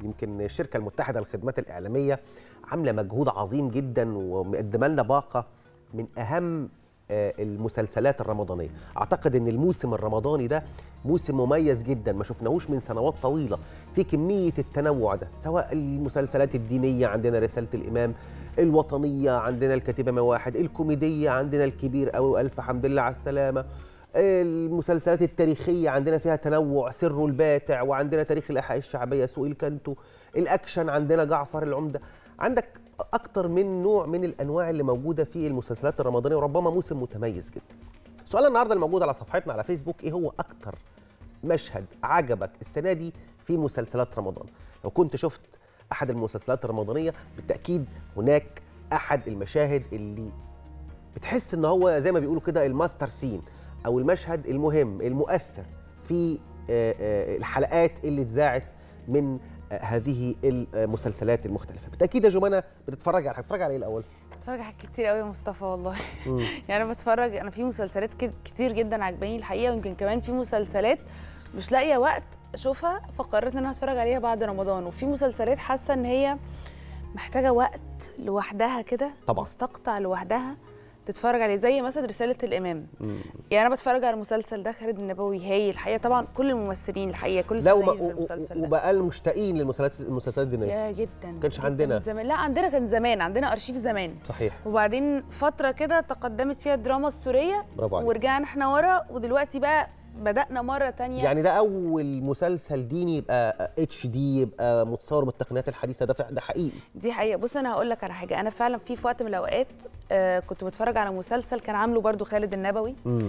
يمكن الشركه المتحده للخدمات الاعلاميه عامله مجهود عظيم جدا ومقدمه لنا باقه من اهم آه، المسلسلات الرمضانيه اعتقد ان الموسم الرمضاني ده موسم مميز جدا ما شفناهوش من سنوات طويله في كميه التنوع ده سواء المسلسلات الدينيه عندنا رساله الامام الوطنيه عندنا الكتيبه مواحد الكوميديه عندنا الكبير قوي الف حمد لله على السلامه المسلسلات التاريخيه عندنا فيها تنوع سر الباتع وعندنا تاريخ الاحياء الشعبيه سوق الكانتو الاكشن عندنا جعفر العمده عندك اكتر من نوع من الانواع اللي موجوده في المسلسلات الرمضانيه وربما موسم متميز جدا سؤال النهارده الموجود على صفحتنا على فيسبوك ايه هو اكتر مشهد عجبك السنه دي في مسلسلات رمضان لو كنت شفت احد المسلسلات الرمضانيه بالتاكيد هناك احد المشاهد اللي بتحس ان هو زي ما بيقولوا كده الماستر سين او المشهد المهم المؤثر في آه، آه، الحلقات اللي اتذاعت من آه، هذه المسلسلات المختلفه بالتاكيد يا جمانه بتتفرج على بتتفرج على ايه الاول بتفرج على حاجات كتير قوي يا مصطفى والله مم. يعني انا بتفرج انا في مسلسلات كت- كتير جدا عجباني الحقيقه ويمكن كمان في مسلسلات مش لاقيه وقت اشوفها فقررت ان انا هتفرج عليها بعد رمضان وفي مسلسلات حاسه ان هي محتاجه وقت لوحدها كده طبعاً. مستقطع لوحدها تتفرج عليه زي مثلا رساله الامام مم. يعني انا بتفرج على المسلسل ده خالد النبوي هايل الحقيقه طبعا كل الممثلين الحقيقه كل لا وما- الفنانين في و- المسلسل و- ده وبقى مشتاقين للمسلسلات المسلسلات الدينيه يا جدا ما كانش عندنا. زمان لا عندنا كان زمان عندنا ارشيف زمان صحيح وبعدين فتره كده تقدمت فيها الدراما السوريه برافو عليك ورجعنا احنا ورا ودلوقتي بقى بدانا مره تانية يعني ده اول مسلسل ديني يبقى اتش دي يبقى متصور بالتقنيات الحديثه ده فع- ده حقيقي دي حقيقه بص انا هقول لك على حاجه انا فعلا في في وقت من الاوقات آه كنت بتفرج على مسلسل كان عامله برضو خالد النبوي مم.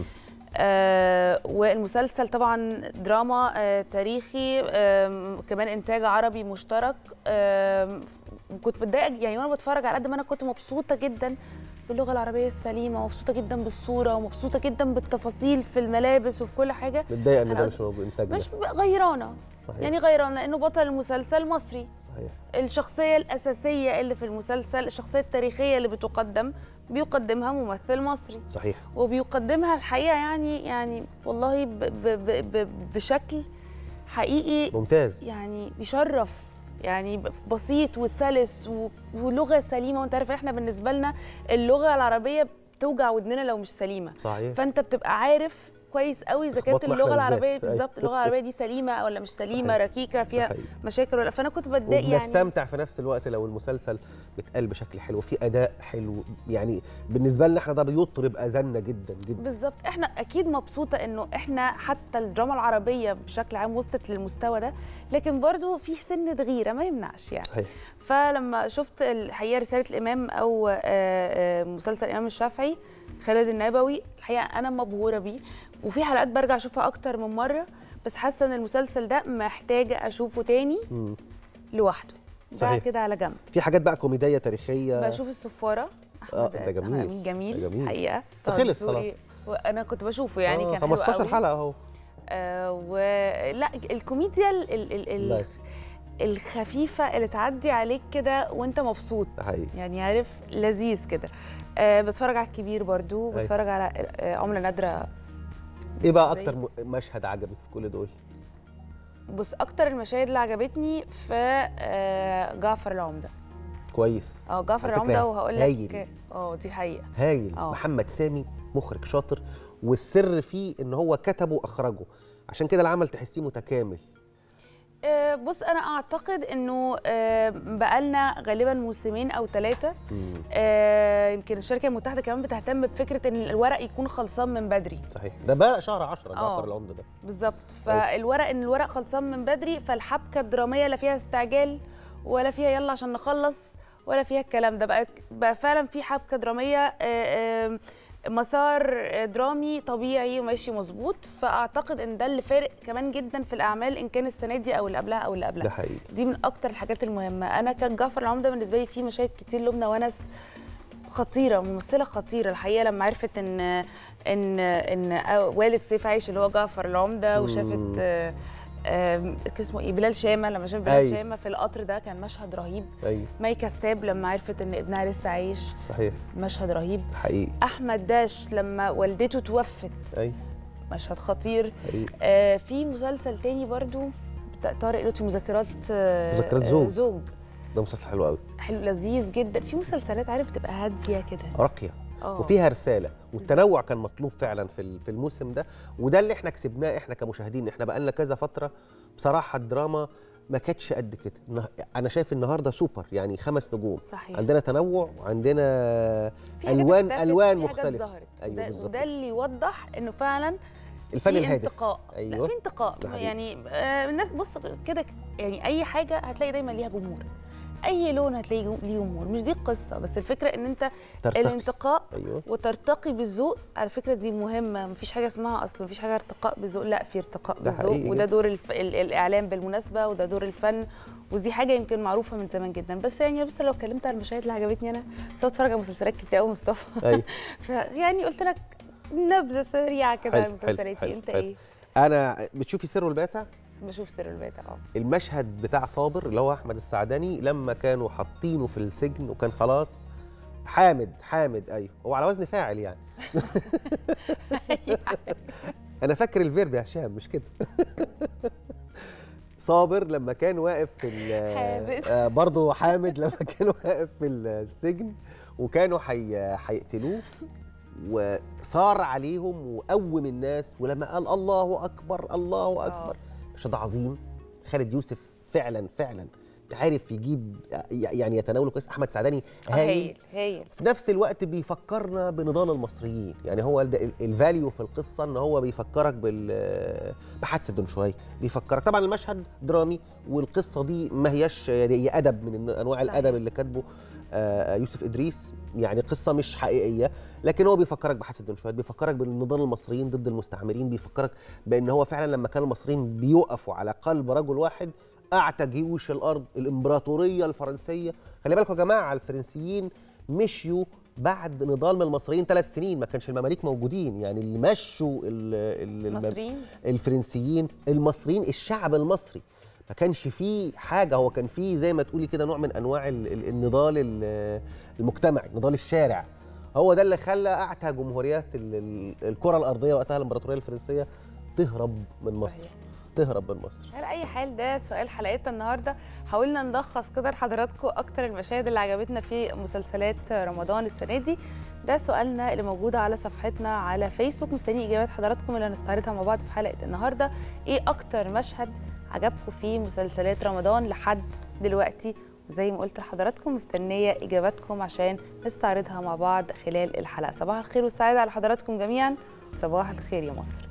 آه والمسلسل طبعا دراما آه تاريخي آه كمان انتاج عربي مشترك آه كنت بتضايق يعني وانا بتفرج على قد ما انا كنت مبسوطه جدا باللغه العربيه السليمه ومبسوطه جدا بالصوره ومبسوطه جدا بالتفاصيل في الملابس وفي كل حاجه متضايق ان أنا ده قلت- مش موجود انتاج مش غيرانه صحيح يعني غيرانه لانه بطل المسلسل مصري صحيح الشخصيه الاساسيه اللي في المسلسل الشخصيه التاريخيه اللي بتقدم بيقدمها ممثل مصري صحيح وبيقدمها الحقيقه يعني يعني والله ب ب ب ب بشكل حقيقي ممتاز يعني بيشرف يعني ب- بسيط وسلس و- ولغه سليمه وانت عارف احنا بالنسبه لنا اللغه العربيه بتوجع ودننا لو مش سليمه صحيح فانت بتبقى عارف كويس قوي اذا كانت اخبطنا اللغه إحنا العربيه بالذات. بالظبط اللغه العربيه دي سليمه ولا مش سليمه صحيح. ركيكه ده فيها حقيقي. مشاكل ولا فانا كنت بتضايق يعني وبنستمتع في نفس الوقت لو المسلسل بيتقال بشكل حلو في اداء حلو يعني بالنسبه لنا احنا ده بيطرب اذاننا جدا جدا بالظبط احنا اكيد مبسوطه انه احنا حتى الدراما العربيه بشكل عام وصلت للمستوى ده لكن برضو في سنه غيره ما يمنعش يعني صحيح فلما شفت الحقيقه رساله الامام او آه، آه، مسلسل الامام الشافعي خالد النبوي الحقيقه انا مبهوره بيه وفي حلقات برجع اشوفها اكتر من مره بس حاسه ان المسلسل ده محتاجه اشوفه تاني مم. لوحده ده صحيح. كده على جنب في حاجات بقى كوميديه تاريخيه بشوف الصفاره آه، أحمد ده جميل. أحمد أمين جميل ده جميل. حقيقه ده طه خلص دسوقي. وانا كنت بشوفه يعني آه، كان حلو 15 قوي. حلقه اهو آه ولا الكوميديا ال ال ال ال لا. الخفيفه اللي تعدي عليك كده وانت مبسوط ده حقيقي يعني عارف لذيذ كده آه بتفرج على الكبير برضو أيوة. بتفرج على آه عمله نادره ايه بقى زي- اكتر م- مشهد عجبك في كل دول بص اكتر المشاهد اللي عجبتني في آه جعفر العمده كويس اه جعفر على فكرة العمده وهقول هايل. لك اه دي حقيقه هايل آه. محمد سامي مخرج شاطر والسر فيه ان هو كتبه واخرجه عشان كده العمل تحسيه متكامل آه بص انا اعتقد انه آه بقالنا غالبا موسمين او ثلاثه مم. آه يمكن الشركه المتحده كمان بتهتم بفكره ان الورق يكون خلصان من بدري صحيح ده بقى شهر 10 آه. جعفر العمده ده بالظبط فالورق ان الورق خلصان من بدري فالحبكه الدراميه لا فيها استعجال ولا فيها يلا عشان نخلص ولا فيها الكلام ده بقى بقى فعلا في حبكه دراميه آه، آه، مسار درامي طبيعي وماشي مظبوط فاعتقد ان ده اللي فارق كمان جدا في الاعمال ان كان السنه دي او اللي قبلها او اللي ده قبلها حقيقي دي من اكتر الحاجات المهمه انا كان جعفر العمده بالنسبه لي في مشاهد كتير لبنى ونس خطيره ممثله خطيره الحقيقه لما عرفت ان ان ان والد سيف عايش اللي هو جعفر العمده وشافت مم. آه، آه، اسمه ايه بلال شامه لما شاف بلال أيوة. شامه في القطر ده كان مشهد رهيب ايوه مي كساب لما عرفت ان ابنها لسه عايش صحيح مشهد رهيب حقيقي احمد داش لما والدته توفت ايوه مشهد خطير حقيقي آه في مسلسل تاني برضو طارق لطفي مذكرات آه، مذكرات آه، زوج. زوج ده مسلسل حلو قوي حلو لذيذ جدا في مسلسلات عارف بتبقى هاديه كده راقيه اه وفيها رساله والتنوع كان مطلوب فعلا في ال- في الموسم ده وده اللي احنا كسبناه احنا كمشاهدين احنا بقالنا كذا فتره بصراحه الدراما ما كانتش قد كده نه- انا شايف النهارده سوبر يعني خمس نجوم صحيح عندنا تنوع وعندنا في حاجات الوان اختفت، الوان في حاجات مختلفه ظهرت أيوة وده, بالظبط. وده اللي يوضح انه فعلا الفن في الهادف انتقاء أيوة. لا في انتقاء ده حقيقي. يعني آه الناس بص كده يعني اي حاجه هتلاقي دايما ليها جمهور اي لون هتلاقي جو- ليه جمهور مش دي القصه بس الفكره ان انت ترتقي الانتقاء ايوه وترتقي بالذوق على فكره دي مهمه مفيش حاجه اسمها اصلا مفيش حاجه ارتقاء بالذوق لا في ارتقاء ده بالذوق حقيقي وده جدا. دور الف... ال... الاعلام بالمناسبه وده دور الفن ودي حاجه يمكن معروفه من زمان جدا بس يعني بس لو اتكلمت عن المشاهد اللي عجبتني انا بس أنا بتفرج على مسلسلات كتير قوي مصطفى ايوه فيعني قلت لك نبذه سريعه كده حلو، عن حلو، مسلسلاتي حلو، انت حلو. ايه انا بتشوفي سر والباتع بشوف سر البيت اه المشهد بتاع صابر اللي هو احمد السعداني لما كانوا حاطينه في السجن وكان خلاص حامد حامد ايوه هو على وزن فاعل يعني انا فاكر الفيرب يا هشام مش كده صابر لما كان واقف في ال- حامد. آه برضه حامد لما كان واقف في السجن وكانوا حي... هيقتلوه وثار عليهم وقوم الناس ولما قال الله اكبر الله اكبر مشهد عظيم خالد يوسف فعلا فعلا عارف يجيب يعني يتناوله كويس احمد سعداني هايل هايل هايل في نفس الوقت بيفكرنا بنضال المصريين يعني هو ال- ال- الفاليو في القصه ان هو بيفكرك بال بحادثه دون شوي بيفكرك طبعا المشهد درامي والقصه دي ما هياش يعني هي ادب من انواع صحيح. الادب اللي كاتبه آه، يوسف ادريس يعني قصه مش حقيقيه لكن هو بيفكرك بحادثه دون شوي بيفكرك بالنضال المصريين ضد المستعمرين بيفكرك بان هو فعلا لما كان المصريين بيقفوا على قلب رجل واحد اعتى جيوش الارض الامبراطوريه الفرنسيه خلي بالكم يا جماعه الفرنسيين مشيوا بعد نضال من المصريين ثلاث سنين ما كانش المماليك موجودين يعني اللي مشوا ال- ال- الم- مصريين الفرنسيين المصريين الشعب المصري ما كانش فيه حاجه هو كان فيه زي ما تقولي كده نوع من انواع ال- ال- النضال ال- المجتمعي نضال الشارع هو ده اللي خلى اعتى جمهوريات ال- ال- الكره الارضيه وقتها الامبراطوريه الفرنسيه تهرب من مصر صحيح. تهرب من مصر على اي حال ده سؤال حلقتنا النهارده حاولنا نلخص كده لحضراتكم اكتر المشاهد اللي عجبتنا في مسلسلات رمضان السنه دي ده سؤالنا اللي موجود على صفحتنا على فيسبوك مستني اجابات حضراتكم اللي هنستعرضها مع بعض في حلقه النهارده ايه اكتر مشهد عجبكم في مسلسلات رمضان لحد دلوقتي وزي ما قلت لحضراتكم مستنيه اجاباتكم عشان نستعرضها مع بعض خلال الحلقه صباح الخير والسعاده على حضراتكم جميعا صباح الخير يا مصر